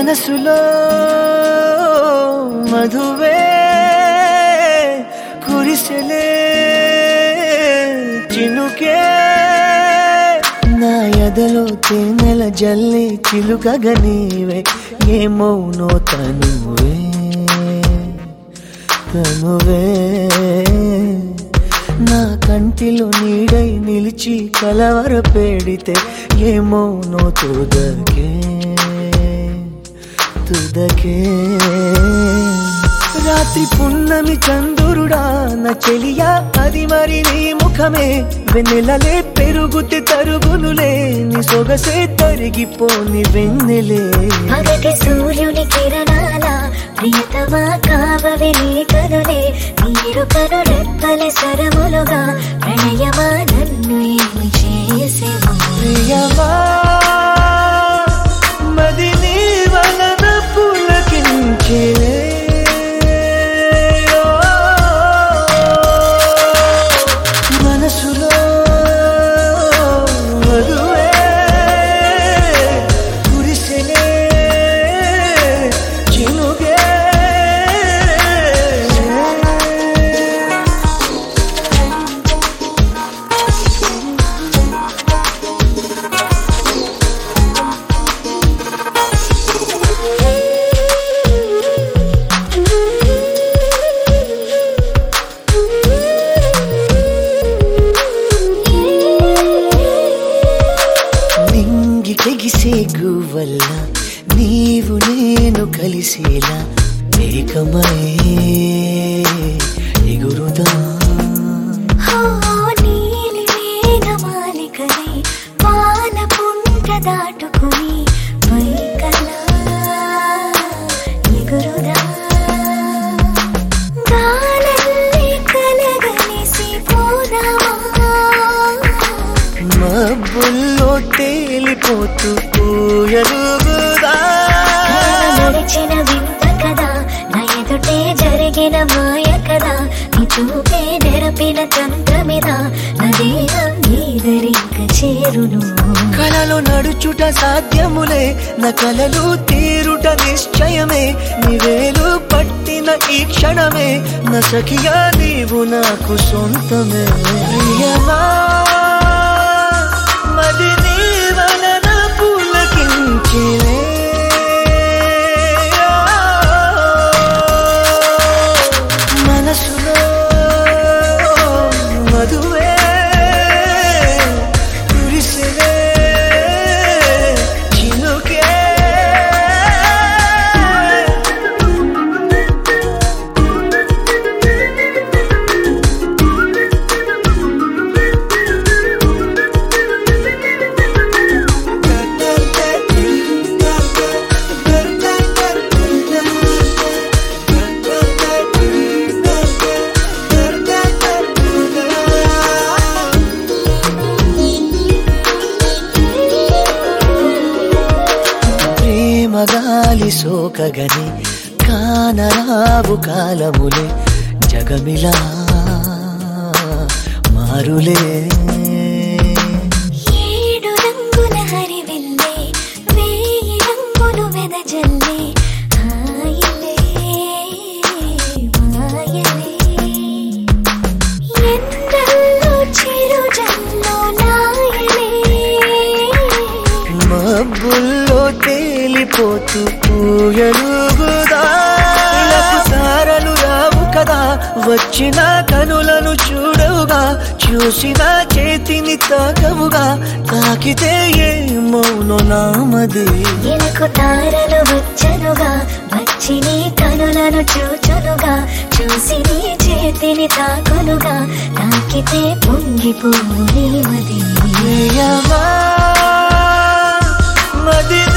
మనసులో మధువే కురిసెలే చినుకే నా ఎదలో తేనెల జల్లి చిలుకగా నీవే ఏమౌనో తనువే తనువే నా కంటిలో నీడై నిలిచి కలవర పెడితే ఏమౌనో తుదకే తుదకే రాత్రి పున్నమి చందురుడా నా చెలియా అది మరి నీ ముఖమే వెన్నెలలే పెరుగుతే తరుగునులే నీ సొగసే తరిగిపోని వెన్నెలే పగటి సూర్యుని కిరణాల ప్రియతమా కావవి నీ కనులే నీరు కను రెప్పల స్వరములుగా ప్రణయమా నన్ను ఏమి చేసేవో ప్రియమా మది నీ వలన పులకించే మనసులో మధువే కురిసెలే చినుగే నింగి తెగిసే గువల్ల నీవు నేను కలిసేలా ఏకమై ఎగురుదా హో నీలి మేఘమాలికలై వాన పుంట దాటుకుని పైకలా ఎగురుదా గాలల్లే కలగలిసి పోదామా మబ్బుల్లో తేలిపోతూ పూయలుగుదా నడిచిన వింత కదా నా ఎదుటే జరిగిన మాయ కదా నీ చూపే నెరపిన తంత్రమిదా నా దేహం నీదరింక చేరును కలలో నడుచుట సాధ్యములే నా కలలు తీరుట నిశ్చయమే నివేలు పట్టిన ఈ క్షణమే నా సఖియా నీవు నాకు సొంతమే ప్రియమా మది నీ వలన పులకించిలే మనసులో మధువే కురిసెలే చినుకే ప్రేమ గాలి సోకగని కానరావు కాలములే జగమిలా మారులే ఏడు రంగుల హరివిల్లే వేయి రంగులు వెదజల్లే హాయిలే మాయలే ఎండల్లో చిరుజల్లో నాయలే మబ్బుల్లో తేలిపోతూ పూయలుగుదా ఇలకు తారలు రావు కదా వచ్చిన కనులను చూడవుగా చూసిన చేతిని తాకవుగా తాకితే ఏ మౌన నామది ఎలకు తారలు వచ్చనుగా వచ్చి నీ కనులను చూచునుగా చూసి నీ చేతిని తాకునుగా తాకితే పొంగిపోయి మది ప్రియమా మది